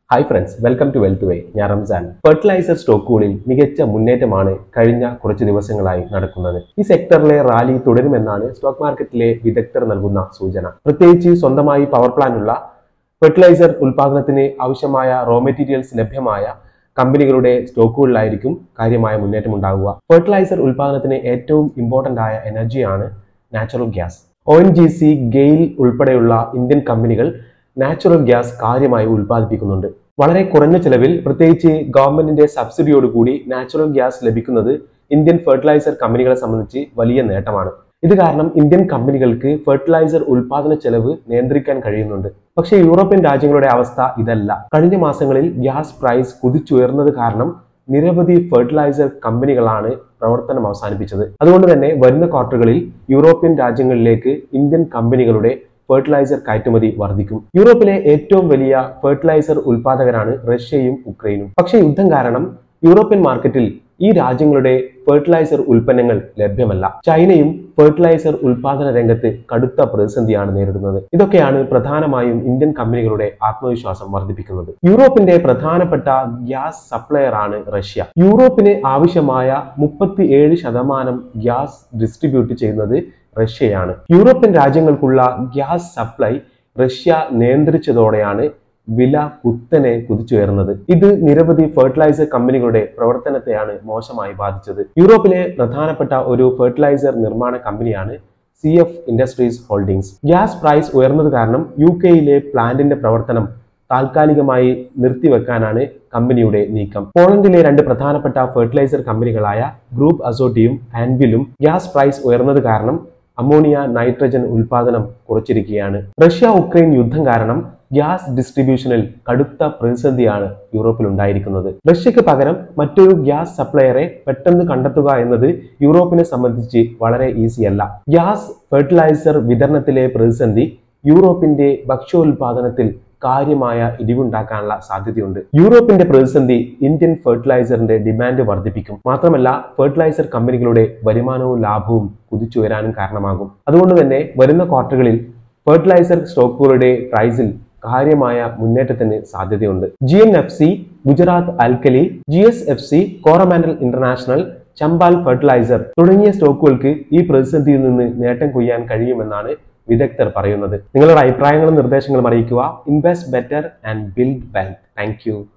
hi friends welcome to Wealth Way ഞാൻ Ramzan fertiliser സ്റ്റോക്കുകളിൽ മികച്ച മുന്നേറ്റമാണ് കഴിഞ്ഞ കുറച്ച് ദിവസങ്ങളായി നടക്കുന്നത് ഈ സെക്ടറിലെ റാലി തുടരുമെന്നാണ് സ്റ്റോക്ക് മാർക്കറ്റിലെ വിദഗ്ധർ നൽകുന്ന സൂചന പ്രത്യേകിച്ച് സ്വന്തമായി പവർ പ്ലാന്റ് ഉള്ള ഫെർട്ടിലൈസർ ഉൽപാദനത്തിന് ആവശ്യമായ റോ മെറ്റീരിയൽസ് ലഭ്യമായ കമ്പനികളുടെ സ്റ്റോക്കുകളിലായിരിക്കും കാര്യമായ മുന്നേറ്റം ഉണ്ടാകുക ഫെർട്ടിലൈസർ ഉൽപാദനത്തിന് ഏറ്റവും ഇമ്പോർട്ടന്റ് ആയ എനർജിയാണ് natural gas O N G C GAIL ഉൾപ്പെടെയുള്ള ഇന്ത്യൻ കമ്പനികൾ നാച്ചുറൽ ഗ്യാസ് കാര്യമായി ഉൽപ്പാദിപ്പിക്കുന്നുണ്ട് വളരെ കുറഞ്ഞ ചെലവിൽ പ്രത്യേകിച്ച് ഗവൺമെന്റിന്റെ സബ്സിഡിയോടുകൂടി നാച്ചുറൽ ഗ്യാസ് ലഭിക്കുന്നത് ഇന്ത്യൻ ഫെർട്ടിലൈസർ കമ്പനികളെ സംബന്ധിച്ച് വലിയ നേട്ടമാണ് ഇത് കാരണം ഇന്ത്യൻ കമ്പനികൾക്ക് ഫെർട്ടിലൈസർ ഉൽപാദന ചെലവ് നിയന്ത്രിക്കാൻ കഴിയുന്നുണ്ട് പക്ഷേ യൂറോപ്യൻ രാജ്യങ്ങളുടെ അവസ്ഥ ഇതല്ല കഴിഞ്ഞ മാസങ്ങളിൽ ഗ്യാസ് പ്രൈസ് കുതിച്ചുയർന്നത് കാരണം നിരവധി ഫെർട്ടിലൈസർ കമ്പനികളാണ് പ്രവർത്തനം അവസാനിപ്പിച്ചത് അതുകൊണ്ട് തന്നെ വരുന്ന ക്വാർട്ടറുകളിൽ യൂറോപ്യൻ രാജ്യങ്ങളിലേക്ക് ഇന്ത്യൻ കമ്പനികളുടെ ഫെർട്ടിലൈസർ കയറ്റുമതി വർദ്ധിക്കും യൂറോപ്പിലെ ഏറ്റവും വലിയ ഫെർട്ടിലൈസർ ഉൽപാദകരാണ് റഷ്യയും ഉക്രൈനും പക്ഷേ യുദ്ധം കാരണം യൂറോപ്യൻ മാർക്കറ്റിൽ ഈ രാജ്യങ്ങളുടെ ഫെർട്ടിലൈസർ ഉൽപ്പന്നങ്ങൾ ലഭ്യമല്ല ചൈനയും ഫെർട്ടിലൈസർ ഉൽപാദന രംഗത്ത് കടുത്ത പ്രതിസന്ധിയാണ് നേരിടുന്നത് ഇതൊക്കെയാണ് പ്രധാനമായും ഇന്ത്യൻ കമ്പനികളുടെ ആത്മവിശ്വാസം വർദ്ധിപ്പിക്കുന്നത് യൂറോപ്പിന്റെ പ്രധാനപ്പെട്ട ഗ്യാസ് സപ്ലയർ ആണ് റഷ്യ യൂറോപ്പിന് ആവശ്യമായ മുപ്പത്തി ഏഴ് ശതമാനം ഗ്യാസ് ഡിസ്ട്രിബ്യൂട്ട് ചെയ്യുന്നത് റഷ്യയാണ് യൂറോപ്യൻ രാജ്യങ്ങൾക്കുള്ള ഗ്യാസ് സപ്ലൈ റഷ്യ നിയന്ത്രിച്ചതോടെയാണ് വില കുത്തനെ കുതിച്ചുയർന്നത് ഇത് നിരവധി ഫെർട്ടിലൈസർ കമ്പനികളുടെ പ്രവർത്തനത്തെയാണ് മോശമായി ബാധിച്ചത് യൂറോപ്പിലെ പ്രധാനപ്പെട്ട ഒരു ഫെർട്ടിലൈസർ നിർമ്മാണ കമ്പനിയാണ് C F Industries Holdings gas price ഉയർന്നത് കാരണം യു കെയിലെ പ്ലാന്റിന്റെ പ്രവർത്തനം താൽക്കാലികമായി നിർത്തിവെക്കാനാണ് കമ്പനിയുടെ നീക്കം പോളണ്ടിലെ രണ്ട് പ്രധാനപ്പെട്ട ഫെർട്ടിലൈസർ കമ്പനികളായ ഗ്രൂപ്പ് അസോട്ടിയും ആൻവിലും ഗ്യാസ് പ്രൈസ് ഉയർന്നത് കാരണം അമോണിയ നൈട്രജൻ ഉൽപാദനം കുറച്ചിരിക്കുകയാണ് റഷ്യ ഉക്രൈൻ യുദ്ധം കാരണം ഗ്യാസ് ഡിസ്ട്രിബ്യൂഷനിൽ കടുത്ത പ്രതിസന്ധിയാണ് യൂറോപ്പിൽ ഉണ്ടായിരിക്കുന്നത് റഷ്യക്ക് പകരം മറ്റൊരു ഗ്യാസ് സപ്ലയറെ പെട്ടെന്ന് കണ്ടെത്തുക എന്നത് യൂറോപ്പിനെ സംബന്ധിച്ച് വളരെ ഈസിയല്ല ഗ്യാസ് ഫെർട്ടിലൈസർ വിതരണത്തിലെ പ്രതിസന്ധി യൂറോപ്പിന്റെ ഭക്ഷ്യോൽപാദനത്തിൽ കാര്യമായ ഇടിവുണ്ടാക്കാനുള്ള സാധ്യതയുണ്ട് യൂറോപ്പിന്റെ പ്രതിസന്ധി ഇന്ത്യൻ ഫെർട്ടിലൈസറിന്റെ ഡിമാൻഡ് വർദ്ധിപ്പിക്കും മാത്രമല്ല ഫെർട്ടിലൈസർ കമ്പനികളുടെ വരുമാനവും ലാഭവും കുതിച്ചുയരാനും കാരണമാകും അതുകൊണ്ട് തന്നെ വരുന്ന ക്വാർട്ടറുകളിൽ ഫെർട്ടിലൈസർ സ്റ്റോക്കുകളുടെ പ്രൈസിൽ കാര്യമായ മുന്നേറ്റത്തിന് സാധ്യതയുണ്ട് G N F C Gujarat Alkali G S F C Coromandel International Chambal fertiliser തുടങ്ങിയ സ്റ്റോക്കുകൾക്ക് ഈ പ്രതിസന്ധിയിൽ നിന്ന് നേട്ടം കൊയ്യാൻ കഴിയുമെന്നാണ് വിദഗ്ധർ പറയുന്നത് നിങ്ങളുടെ അഭിപ്രായങ്ങളും നിർദ്ദേശങ്ങളും അറിയിക്കുക invest better and build wealth thank